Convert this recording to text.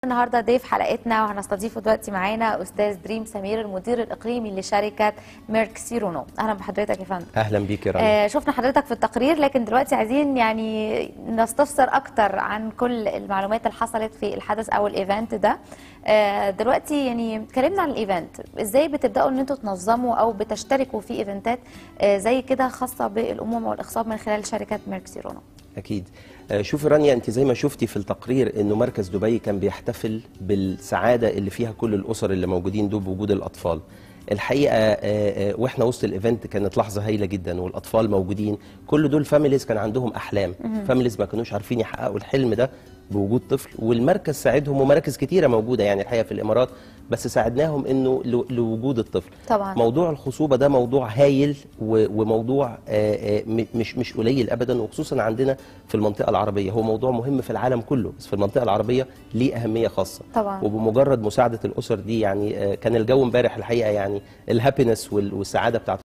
النهارده ضيف حلقتنا وهنستضيفه دلوقتي معانا استاذ دريم سمير المدير الاقليمي لشركه ميرك سيرونو اهلا بحضرتك يا فندم اهلا بيك يا رنا آه شفنا حضرتك في التقرير لكن دلوقتي عايزين يعني نستفسر اكتر عن كل المعلومات اللي حصلت في الحدث او الايفنت ده آه دلوقتي يعني اتكلمنا عن الايفنت ازاي بتبداوا ان انتوا تنظموا او بتشتركوا في ايفنتات آه زي كده خاصه بالامومه والاخصاب من خلال شركه ميرك سيرونو اكيد آه، شوفي رانيا انت زي ما شفتي في التقرير انه مركز دبي كان بيحتفل بالسعاده اللي فيها كل الاسر اللي موجودين دول بوجود الاطفال الحقيقه آه، آه، واحنا وسط الايفنت كانت لحظه هايله جدا والاطفال موجودين كل دول فاميليز كان عندهم احلام فاميليز ما كانوش عارفين يحققوا الحلم ده بوجود طفل والمركز ساعدهم ومراكز كتيره موجوده يعني الحقيقه في الامارات بس ساعدناهم انه لو- لوجود الطفل طبعا موضوع الخصوبه ده موضوع هايل و- وموضوع آه، آه، م- مش مش قليل ابدا وخصوصا عندنا في المنطقه العربيه هو موضوع مهم في العالم كله بس في المنطقه العربيه ليه اهميه خاصه طبعا وبمجرد مساعده الاسر دي يعني آه، كان الجو امبارح الحقيقه يعني الهابينس والسعاده بتاعت